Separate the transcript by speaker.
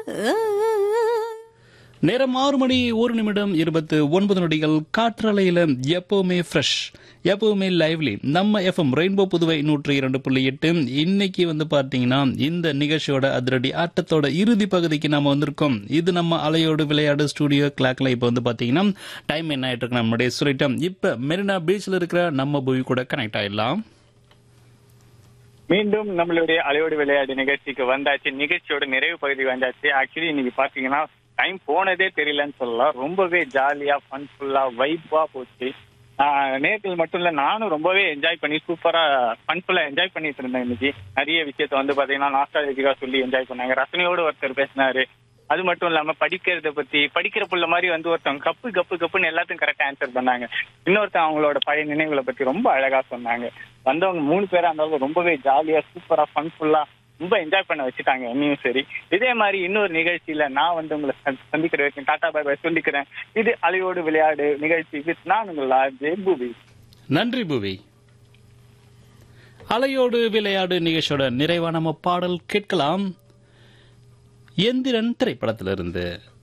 Speaker 1: நேரம் ஆறு மணி ஒரு நிமிடம் இருபத்து ஒன்பது நொடிகள் காற்றலையில எப்பவுமே ஃப்ரெஷ் எப்பவுமே லைவ்லி நம்ம எஃப்எம் ரெயின்போ புதுவை நூற்றி இரண்டு புள்ளி எட்டு இன்னைக்கு வந்து பாத்தீங்கன்னா இந்த நிகழ்ச்சியோட அதிரடி ஆட்டத்தோட இறுதி பகுதிக்கு நாம வந்திருக்கோம் இது நம்ம அலையோடு விளையாடு ஸ்டுடியோ கிளாக்ல இப்ப வந்து பாத்தீங்கன்னா டைம் என்ன ஆயிட்டு இருக்கு நம்மளுடைய சொல்லிட்டோம் இப்ப மெரினா பீச்ல இருக்கிற நம்ம புவி கூட கனெக்ட் ஆயிடலாம்
Speaker 2: மீண்டும் நம்மளுடைய அலையோடு விளையாடு நிகழ்ச்சிக்கு வந்தாச்சு நிகழ்ச்சியோட நிறைவு பகுதி வந்தாச்சு ஆக்சுவலி இன்னைக்கு பாத்தீங்கன்னா டைம் போனதே தெரியலன்னு சொல்லலாம் ரொம்பவே ஜாலியா ஃபன்ஃபுல்லா வைப்பா போச்சு ஆஹ் நேர்கள் மட்டும் இல்ல நானும் ரொம்பவே என்ஜாய் பண்ணி சூப்பரா ஃபன்ஃபுல்லா என்ஜாய் பண்ணிட்டு இருந்தேன் இன்னைக்கு நிறைய விஷயத்த வந்து பாத்தீங்கன்னா நாஸ்டாலஜிக்கா சொல்லி என்ஜாய் பண்ணாங்க ரசனையோட ஒருத்தர் பேசினாரு அது மட்டும் இல்லாம படிக்கிறத பத்தி படிக்கிற புள்ள மாதிரி வந்து ஒருத்தவங்க கப்பு கப்பு கப்புன்னு எல்லாத்துக்கும் கரெக்டா ஆன்சர் பண்ணாங்க இன்னொருத்தன் அவங்களோட பழைய நினைவுகளை பத்தி ரொம்ப அழகா சொன்னாங்க வந்தவங்க மூணு பேரா இருந்தாலும் ரொம்பவே ஜாலியா சூப்பரா ஃபன்ஃபுல்லா ரொம்ப என்ஜாய் பண்ண வச்சுட்டாங்க என்னையும் சரி இதே மாதிரி இன்னொரு நிகழ்ச்சியில நான் வந்து உங்களை சந்தி- சந்திக்கிற வரைக்கும் டாடா பாய் பாய் சொல்லிக்கிறேன் இது அலையோடு விளையாடு நிகழ்ச்சி வித் நான் உங்கள் ஆர்ஜே பூபி
Speaker 1: நன்றி புவி அலையோடு விளையாடு நிகழ்ச்சியோட நிறைவா நம்ம பாடல் கேட்கலாம் எந்திரன் திரைப்படத்திலிருந்து